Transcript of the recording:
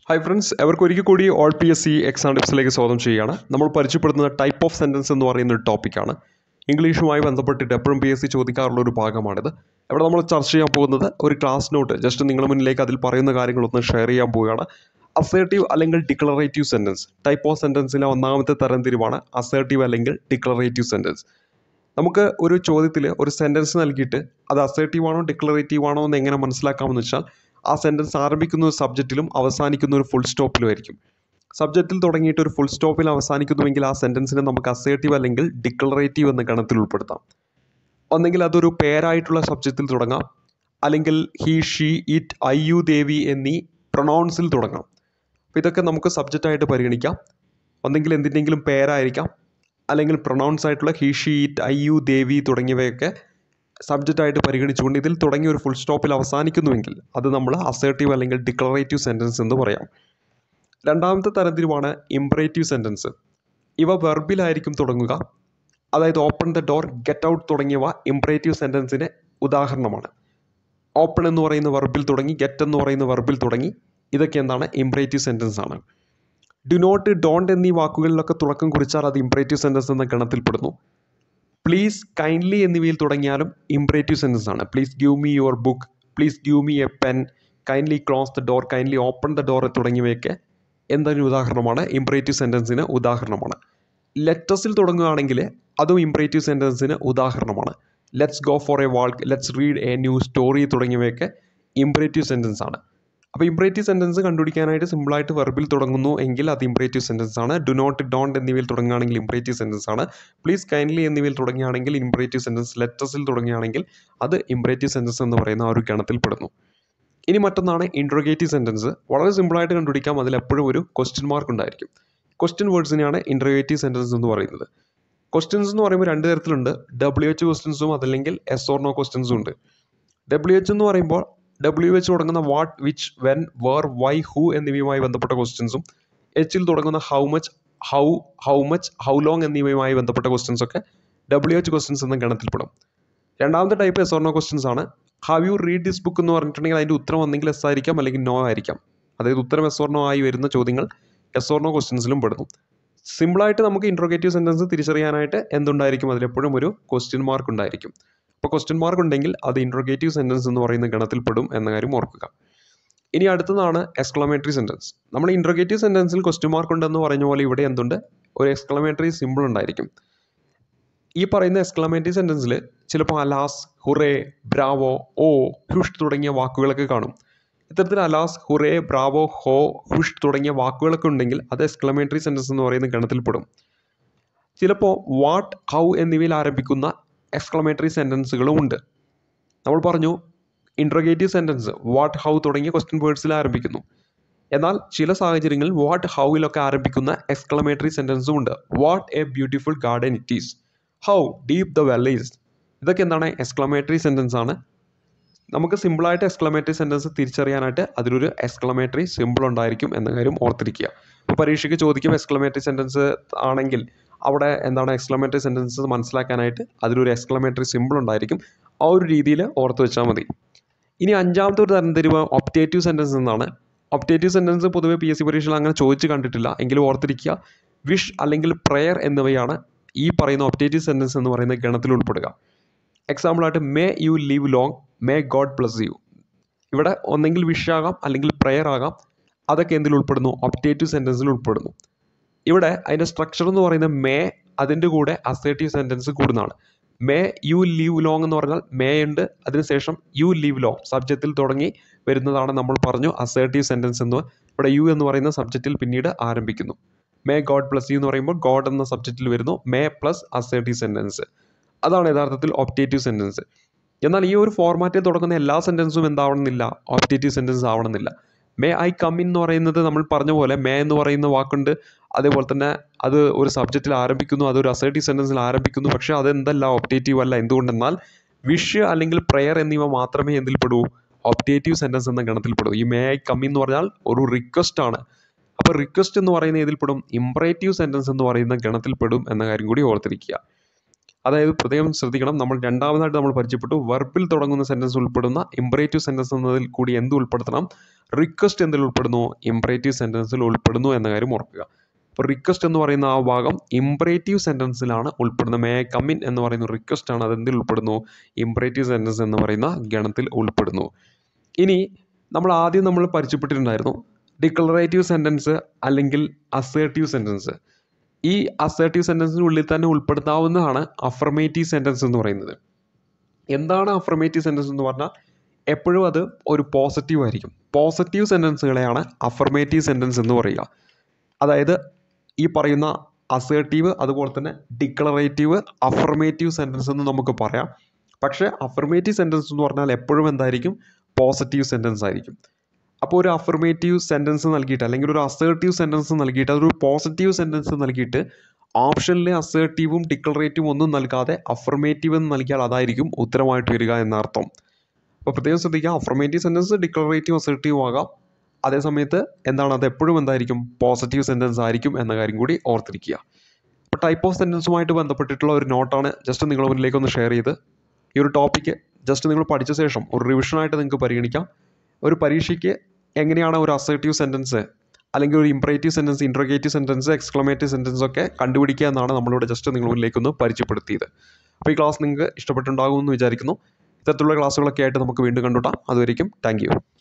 hi friends എവർക്ക് ഒരിക്കൽ കൂടി all P S C exam ടിപ്സിലേക്ക് സ്വാഗതം ചെയ്യുകയാണ് നമ്മൾ പരിചയപ്പെടുത്തുന്ന ടൈപ്പ് ഓഫ് സെൻറ്റൻസ് എന്ന് പറയുന്ന ഒരു ടോപ്പിക്കാണ് ഇംഗ്ലീഷുമായി ബന്ധപ്പെട്ടിട്ട് എപ്പോഴും പി എസ് സി ചോദിക്കാറുള്ള ഒരു ഭാഗമാണിത് ഇവിടെ നമ്മൾ ചർച്ച ചെയ്യാൻ പോകുന്നത് ഒരു ക്ലാസ് നോട്ട് ജസ്റ്റ് നിങ്ങളുടെ മുന്നിലേക്ക് അതിൽ പറയുന്ന കാര്യങ്ങളൊന്ന് ഷെയർ ചെയ്യാൻ പോവുകയാണ് അസേർട്ടീവ് അല്ലെങ്കിൽ ഡിക്ലറേറ്റീവ് സെൻറ്റൻസ് ടൈപ്പ് ഓഫ് സെൻറ്റൻസിലെ ഒന്നാമത്തെ തരംതിരിവാണ് അസേർട്ടീവ് അല്ലെങ്കിൽ ഡിക്ലറേറ്റീവ് സെൻറ്റൻസ് നമുക്ക് ഒരു ചോദ്യത്തിൽ ഒരു സെൻറ്റൻസ് നൽകിയിട്ട് അത് അസേർട്ടീവ് ആണോ ഡിക്ലറേറ്റീവ് ആണോ എന്ന് എങ്ങനെ മനസ്സിലാക്കാമെന്ന് വെച്ചാൽ ആ സെൻറ്റൻസ് ആരംഭിക്കുന്ന ഒരു സബ്ജക്റ്റിലും അവസാനിക്കുന്ന ഒരു ഫുൾ സ്റ്റോപ്പിലും ആയിരിക്കും സബ്ജക്റ്റിൽ തുടങ്ങിയിട്ട് ഒരു ഫുൾ സ്റ്റോപ്പിൽ അവസാനിക്കുന്നുവെങ്കിൽ ആ സെൻറ്റൻസിനെ നമുക്ക് അസേർട്ടീവ് അല്ലെങ്കിൽ ഡിക്ലറേറ്റീവ് എന്ന ഗണത്തിൽ ഉൾപ്പെടുത്താം ഒന്നെങ്കിൽ അതൊരു പേരായിട്ടുള്ള സബ്ജക്റ്റിൽ തുടങ്ങാം അല്ലെങ്കിൽ he she it I you they we എന്നീ പ്രൊണൗൺസിൽ തുടങ്ങാം അപ്പോൾ ഇതൊക്കെ നമുക്ക് സബ്ജക്റ്റായിട്ട് പരിഗണിക്കാം ഒന്നെങ്കിൽ എന്തിൻ്റെങ്കിലും പേരായിരിക്കാം അല്ലെങ്കിൽ പ്രൊണൗൺസ് ആയിട്ടുള്ള he she it I you they we തുടങ്ങിയവയൊക്കെ സബ്ജക്റ്റായിട്ട് പരിഗണിച്ചുകൊണ്ട് ഇതിൽ തുടങ്ങി ഒരു ഫുൾ സ്റ്റോപ്പിൽ അവസാനിക്കുന്നുവെങ്കിൽ അത് നമ്മൾ അസേർട്ടീവ് അല്ലെങ്കിൽ ഡിക്ലറേറ്റീവ് സെൻറ്റൻസ് എന്ന് പറയാം രണ്ടാമത്തെ തരംതിരിവാണ് ഇംപറേറ്റീവ് സെൻറ്റൻസ് ഇവ വെർബിലായിരിക്കും തുടങ്ങുക അതായത് open the door get out തുടങ്ങിയവ ഇംപറേറ്റീവ് സെൻറ്റൻസിന് ഉദാഹരണമാണ് ഓപ്പൺ എന്ന് പറയുന്ന വെർബിൽ തുടങ്ങി ഗെറ്റ് എന്ന് പറയുന്ന വെർബിൽ തുടങ്ങി ഇതൊക്കെ എന്താണ് ഇംപറേറ്റീവ് സെൻറ്റൻസ് ആണ് ഡു നോട്ട് ഡോണ്ട് എന്നീ വാക്കുകളിലൊക്കെ തുടക്കം കുറിച്ചാൽ അത് ഇംപറേറ്റീവ് സെൻറ്റൻസ് എന്ന ഗണത്തിൽപ്പെടുന്നു പ്ലീസ് കൈൻഡ്ലി എന്നിവയിൽ തുടങ്ങിയാലും ഇംപറേറ്റീവ് സെൻറ്റൻസ് ആണ് please give me your book please give me a pen kindly close the door kindly open the door തുടങ്ങിയവയൊക്കെ എന്തൊരു ഉദാഹരണമാണ് ഇംപറേറ്റീവ് സെൻറ്റൻസിന് ഉദാഹരണമാണ് ലെറ്റസിൽ തുടങ്ങുകയാണെങ്കിൽ അതും ഇംപറേറ്റീവ് സെൻറ്റൻസിന് ഉദാഹരണമാണ് let's go for a walk let's read a new story തുടങ്ങിയവയൊക്കെ ഇംപറേറ്റീവ് സെൻറ്റൻസ് ആണ് അപ്പോൾ ഇംപറേറ്റീവ് സെൻറ്റൻസ് കണ്ടുപിടിക്കാനായിട്ട് സിമ്പിളായിട്ട് വെർബിൽ തുടങ്ങുന്നു എങ്കിൽ അത് ഇംപറേറ്റീവ് സെൻറ്റൻസ് ആണ് ഡു നോട്ട് ഡോണ്ട് എന്നിവയിൽ തുടങ്ങുകയാണെങ്കിൽ ഇംപറേറ്റീവ് സെൻറ്റൻസ് ആണ് പ്ലീസ് കൈൻഡ്ലി എന്നിവയിൽ തുടങ്ങുകയാണെങ്കിൽ ഇംപറേറ്റീവ് സെൻറ്റൻസ് ലെറ്റസിൽ തുടങ്ങുകയാണെങ്കിൽ അത് ഇംപറേറ്റീവ് സെൻറ്റൻസ് എന്ന് പറയുന്ന ആ ഒരു ഗണത്തിൽ പെടുന്നു ഇനി മറ്റൊന്നാണ് ഇൻട്രോഗേറ്റീവ് സെൻറ്റൻസ് വളരെ സിമ്പിളായിട്ട് കണ്ടുപിടിക്കാം അതിൽ എപ്പോഴും ഒരു ക്വസ്റ്റ്യൻ മാർക്ക് ഉണ്ടായിരിക്കും ക്വസ്റ്റ്യൻ വേർഡ്സിനെയാണ് ഇൻട്രോഗേറ്റീവ് സെൻറ്റൻസ് എന്ന് പറയുന്നത് ക്വസ്റ്റ്യൻസ് എന്ന് പറയുമ്പോൾ രണ്ട് തരത്തിലുണ്ട് ഡബ്ല്യു എച്ച് ക്വസ്റ്റ്യൻസും അതല്ലെങ്കിൽ എസ് ഓർ നോ ക്വസ്റ്റ്യൻസും ഉണ്ട് ഡബ്ല്യു എച്ച് എന്ന് പറയുമ്പോൾ ഡബ്ല്യു വെച്ച് തുടങ്ങുന്ന what which when where why who എന്നിവയുമായി ബന്ധപ്പെട്ട ക്വസ്റ്റ്യൻസും എച്ചിൽ തുടങ്ങുന്ന how much how how much how long എന്നിവയുമായി ബന്ധപ്പെട്ട ക്വസ്റ്റ്യൻസ് ഒക്കെ ഡബ്ല്യു എച്ച് ക്വസ്റ്റ്യൻസ് എന്ന ഗണത്തിൽപ്പെടും രണ്ടാമത്തെ type yes or no questions ആണ് have you read this book എന്ന് പറഞ്ഞിട്ടുണ്ടെങ്കിൽ അതിൻ്റെ ഉത്തരം ഒന്നെങ്കിൽ എസ് ആയിരിക്കാം അല്ലെങ്കിൽ നോ ആയിരിക്കാം അതായത് ഉത്തരം എസ് ഓർ നോ ആയി വരുന്ന ചോദ്യങ്ങൾ എസ് ഓർ നോ ക്വസ്റ്റ്യൻസിലും പെടുന്നു സിമ്പിളായിട്ട് നമുക്ക് ഇൻട്രോഗേറ്റീവ് സെൻറ്റൻസ് തിരിച്ചറിയാനായിട്ട് എന്തുണ്ടായിരിക്കും അതിലെപ്പോഴും ഒരു ക്വസ്റ്റ്യൻ മാർക്ക് ഉണ്ടായിരിക്കും അപ്പോൾ ക്വസ്റ്റ്യൻ മാർക്ക് ഉണ്ടെങ്കിൽ അത് ഇൻട്രോഗേറ്റീവ് സെൻറ്റൻസ് എന്ന് പറയുന്ന ഗണത്തിൽ പെടും എന്ന കാര്യം ഓർക്കുക ഇനി അടുത്തതാണ് എക്സ്ക്ലമേറ്ററി സെൻറ്റൻസ് നമ്മൾ ഇൻട്രോഗേറ്റീവ് സെൻറ്റൻസിൽ ക്വസ്റ്റ്യൻ മാർക്ക് ഉണ്ടെന്ന് പറഞ്ഞ പോലെ ഇവിടെ എന്തുണ്ട് ഒരു എക്സ്ക്ലമേറ്ററി സിമ്പിൾ ഉണ്ടായിരിക്കും ഈ പറയുന്ന എക്സ്ക്ലമേറ്ററി സെൻറ്റൻസിൽ ചിലപ്പോൾ alas hurray bravo oh hush തുടങ്ങിയ വാക്കുകളൊക്കെ കാണും ഇത്തരത്തിൽ alas hurray bravo ho hush തുടങ്ങിയ വാക്കുകളൊക്കെ ഉണ്ടെങ്കിൽ അത് എക്സ്ക്ലമേറ്ററി സെൻറ്റൻസ് എന്ന് പറയുന്ന ഗണത്തിൽപ്പെടും ചിലപ്പോൾ വാട്ട് ഹൗ എന്നിവയിൽ ആരംഭിക്കുന്ന എക്സ്ക്ലമേറ്ററി സെൻറ്റൻസുകളും ഉണ്ട് നമ്മൾ പറഞ്ഞു ഇൻട്രോഗേറ്റീവ് സെൻറ്റൻസ് വാട്ട് ഹൗ തുടങ്ങിയ ക്വസ്റ്റ്യൻ വേർഡ്സിൽ ആരംഭിക്കുന്നു എന്നാൽ ചില സാഹചര്യങ്ങളിൽ വാട്ട് ഹൗയിലൊക്കെ ആരംഭിക്കുന്ന എക്സ്ക്ലമേറ്ററി സെൻറ്റൻസും ഉണ്ട് what a beautiful garden it is how deep the valleys ഇതൊക്കെ എന്താണ് എക്സ്ക്ലമേറ്ററി സെൻറ്റൻസ് ആണ് നമുക്ക് സിമ്പിളായിട്ട് എക്സ്ക്ലമേറ്ററി സെൻറ്റൻസ് തിരിച്ചറിയാനായിട്ട് അതിലൊരു എക്സ്ക്ലമേറ്ററി സിമ്പിൾ ഉണ്ടായിരിക്കും എന്ന കാര്യം ഓർത്തിരിക്കുക ഇപ്പോൾ പരീക്ഷയ്ക്ക് ചോദിക്കും എക്സ്ക്ലമേറ്ററി സെൻറ്റൻസ് ആണെങ്കിൽ അവിടെ എന്താണ് എക്സ്ക്ലമേറ്ററി സെൻറ്റൻസ് മനസ്സിലാക്കാനായിട്ട് അതിലൊരു എക്സ്ക്ലമേറ്ററി സിമ്പിൾ ഉണ്ടായിരിക്കും ആ ഒരു രീതിയിൽ ഓർത്ത് വെച്ചാൽ മതി ഇനി അഞ്ചാമത്തെ ഒരു തരംതിരിവ് ഒപ്റ്റേറ്റീവ് സെൻറ്റൻസ് എന്നാണ് ഒപ്റ്റേറ്റീവ് സെൻറ്റൻസ് പൊതുവെ പി എസ് സി പരീക്ഷയിൽ അങ്ങനെ ചോദിച്ച് കണ്ടിട്ടില്ല എങ്കിലും ഓർത്തിരിക്കുക വിഷ് അല്ലെങ്കിൽ പ്രെയർ എന്നിവയാണ് ഈ പറയുന്ന ഒപ്റ്റേറ്റീവ് സെൻറ്റൻസ് എന്ന് പറയുന്ന ഗണത്തിൽ ഉൾപ്പെടുക എക്സാമ്പിളായിട്ട് may you live long may God bless you ഇവിടെ ഒന്നെങ്കിൽ വിഷ് ആകാം അല്ലെങ്കിൽ പ്രെയർ ആകാം അതൊക്കെ എന്തിൽ ഉൾപ്പെടുന്നു ഒപ്റ്റേറ്റീവ് സെൻറ്റൻസിൽ ഉൾപ്പെടുന്നു ഇവിടെ അതിൻ്റെ സ്ട്രക്ചർ എന്ന് പറയുന്നത് മേ അതിൻ്റെ കൂടെ അസേർട്ടീവ് സെൻറ്റൻസ് കൂടുന്നതാണ് മേ യു ലീവ് ലോങ് എന്ന് പറഞ്ഞാൽ മേ ഉണ്ട് അതിനുശേഷം യു ലീവ് ലോങ് സബ്ജക്റ്റിൽ തുടങ്ങി വരുന്നതാണ് നമ്മൾ പറഞ്ഞു അസേർട്ടീവ് സെൻറ്റൻസ് എന്ന് ഇവിടെ യു എന്ന് പറയുന്ന സബ്ജക്റ്റിൽ പിന്നീട് ആരംഭിക്കുന്നു മേ ഗോഡ് പ്ലസ് യു എന്ന് പറയുമ്പോൾ ഗോഡ് എന്ന സബ്ജക്റ്റിൽ വരുന്നു മേ പ്ലസ് അസേർട്ടീവ് സെൻറ്റൻസ് അതാണ് യഥാർത്ഥത്തിൽ ഒപ്റ്റേറ്റീവ് സെൻറ്റൻസ് എന്നാൽ ഈ ഒരു ഫോർമാറ്റിൽ തുടങ്ങുന്ന എല്ലാ സെൻറ്റൻസും എന്താവണമെന്നില്ല ഒപ്റ്റേറ്റീവ് സെൻറ്റൻസ് ആവണമെന്നില്ല മേ ഐ കം ഇൻ എന്ന് പറയുന്നത് നമ്മൾ പറഞ്ഞ പോലെ മേ എന്ന് പറയുന്ന വാക്കുണ്ട് അതേപോലെ തന്നെ അത് ഒരു സബ്ജക്റ്റിൽ ആരംഭിക്കുന്നു അതൊരു അസേർട്ടീവ് സെൻറ്റൻസിൽ ആരംഭിക്കുന്നു പക്ഷേ അതെന്തല്ല ഒപ്റ്റേറ്റീവ് അല്ല എന്തുകൊണ്ടെന്നാൽ വിഷ് അല്ലെങ്കിൽ പ്രെയർ എന്നിവ മാത്രമേ എന്തിൽ പെടൂ ഒപ്റ്റേറ്റീവ് സെൻറ്റൻസ് എന്ന ഗണത്തിൽപ്പെടൂ ഈ മേ ഐ കം എന്ന് പറഞ്ഞാൽ ഒരു റിക്വസ്റ്റ് ആണ് അപ്പോൾ റിക്വസ്റ്റ് എന്ന് പറയുന്ന ഇതിൽപ്പെടും ഇംപ്രേറ്റീവ് സെൻറ്റൻസ് എന്ന് പറയുന്ന ഗണത്തിൽപ്പെടും എന്ന കാര്യം കൂടി ഓർത്തിരിക്കുക അതായത് പ്രത്യേകം ശ്രദ്ധിക്കണം നമ്മൾ രണ്ടാമതായിട്ട് നമ്മൾ പരിചയപ്പെട്ടു വെർബിൽ തുടങ്ങുന്ന സെൻറ്റൻസ് ഉൾപ്പെടുന്ന ഇംപറേറ്റീവ് സെൻറ്റൻസ് എന്നതിൽ കൂടി എന്ത് ഉൾപ്പെടുത്തണം റിക്വസ്റ്റ് എന്തിൽ ഉൾപ്പെടുന്നു ഇംപറേറ്റീവ് സെൻറ്റൻസിൽ ഉൾപ്പെടുന്നു എന്ന കാര്യം ഓർക്കുക അപ്പോൾ റിക്വസ്റ്റ് എന്ന് പറയുന്ന ആ ഭാഗം ഇംപറേറ്റീവ് സെൻറ്റൻസിലാണ് ഉൾപ്പെടുന്നത് മേ കമ്മിൻ എന്ന് പറയുന്ന റിക്വസ്റ്റ് ആണ് അതെന്തിൽ ഉൾപ്പെടുന്നു ഇംപറേറ്റീവ് സെൻറ്റൻസ് എന്ന് പറയുന്ന ഗണത്തിൽ ഉൾപ്പെടുന്നു ഇനി നമ്മൾ ആദ്യം നമ്മൾ പരിചയപ്പെട്ടിട്ടുണ്ടായിരുന്നു ഡിക്ലറേറ്റീവ് സെൻറ്റൻസ് അല്ലെങ്കിൽ അസേർട്ടീവ് സെൻറ്റൻസ് ഈ അസേർട്ടീവ് സെൻറ്റൻസിനുള്ളിൽ തന്നെ ഉൾപ്പെടുത്താവുന്നതാണ് അഫർമേറ്റീവ് സെൻറ്റൻസ് എന്ന് പറയുന്നത് എന്താണ് അഫർമേറ്റീവ് സെൻറ്റൻസ് എന്ന് പറഞ്ഞാൽ എപ്പോഴും അത് ഒരു പോസിറ്റീവ് ആയിരിക്കും പോസിറ്റീവ് സെൻറ്റൻസുകളെയാണ് അഫർമേറ്റീവ് സെൻറ്റൻസ് എന്ന് പറയുക അതായത് ഈ പറയുന്ന അസേർട്ടീവ് അതുപോലെ തന്നെ ഡിക്ലറേറ്റീവ് അഫർമേറ്റീവ് സെൻറ്റൻസ് എന്ന് നമുക്ക് പറയാം പക്ഷേ അഫർമേറ്റീവ് സെൻറ്റൻസ് എന്ന് പറഞ്ഞാൽ എപ്പോഴും എന്തായിരിക്കും പോസിറ്റീവ് സെൻറ്റൻസ് ആയിരിക്കും അപ്പോൾ ഒരു അഫർമേറ്റീവ് സെൻറ്റൻസ് നൽകിയിട്ട് അല്ലെങ്കിൽ ഒരു അസേർട്ടീവ് സെൻറ്റൻസ് നൽകിയിട്ട് അതൊരു പോസിറ്റീവ് സെൻറ്റൻസ് നൽകിയിട്ട് ഓപ്ഷനിൽ അസേർട്ടീവും ഡിക്ലറേറ്റീവും ഒന്നും നൽകാതെ അഫർമേറ്റീവ് എന്ന് നൽകിയാൽ അതായിരിക്കും ഉത്തരമായിട്ട് വരിക എന്നർത്ഥം അപ്പോൾ പ്രത്യേകം ശ്രദ്ധിക്കുക അഫർമേറ്റീവ് സെൻറ്റൻസ് ഡിക്ലറേറ്റീവ് അസേർട്ടീവ് ആകാം അതേ സമയത്ത് എന്താണ് അത് എപ്പോഴും എന്തായിരിക്കും പോസിറ്റീവ് സെൻറ്റൻസ് ആയിരിക്കും എന്ന കാര്യം കൂടി ഓർത്തിരിക്കുക അപ്പോൾ ടൈപ്പ് ഓഫ് സെൻറ്റൻസുമായിട്ട് ബന്ധപ്പെട്ടിട്ടുള്ള ഒരു നോട്ടാണ് ജസ്റ്റ് നിങ്ങളുടെ മുന്നിലേക്ക് ഒന്ന് ഷെയർ ചെയ്ത് ഈ ഒരു ടോപ്പിക്ക് ജസ്റ്റ് നിങ്ങൾ പഠിച്ച ശേഷം ഒരു റിവിഷനായിട്ട് നിങ്ങൾക്ക് പരിഗണിക്കാം ഒരു പരീക്ഷയ്ക്ക് എങ്ങനെയാണ് ഒരു അസേർട്ടീവ് സെൻറ്റൻസ് അല്ലെങ്കിൽ ഒരു imperative sentence interrogative sentence exclamative sentence ഒക്കെ കണ്ടുപിടിക്കുക എന്നാണ് നമ്മളിവിടെ ജസ്റ്റ് നിങ്ങളുടെ മുന്നിലേക്കൊന്ന് പരിചയപ്പെടുത്തിയത് അപ്പോൾ ഈ ക്ലാസ് നിങ്ങൾക്ക് ഇഷ്ടപ്പെട്ടുണ്ടാകുമെന്ന് വിചാരിക്കുന്നു ഇത്തരത്തിലുള്ള ക്ലാസ്സുകളൊക്കെ ആയിട്ട് നമുക്ക് വീണ്ടും കണ്ടുട്ടാം അതുവരെയും താങ്ക് യു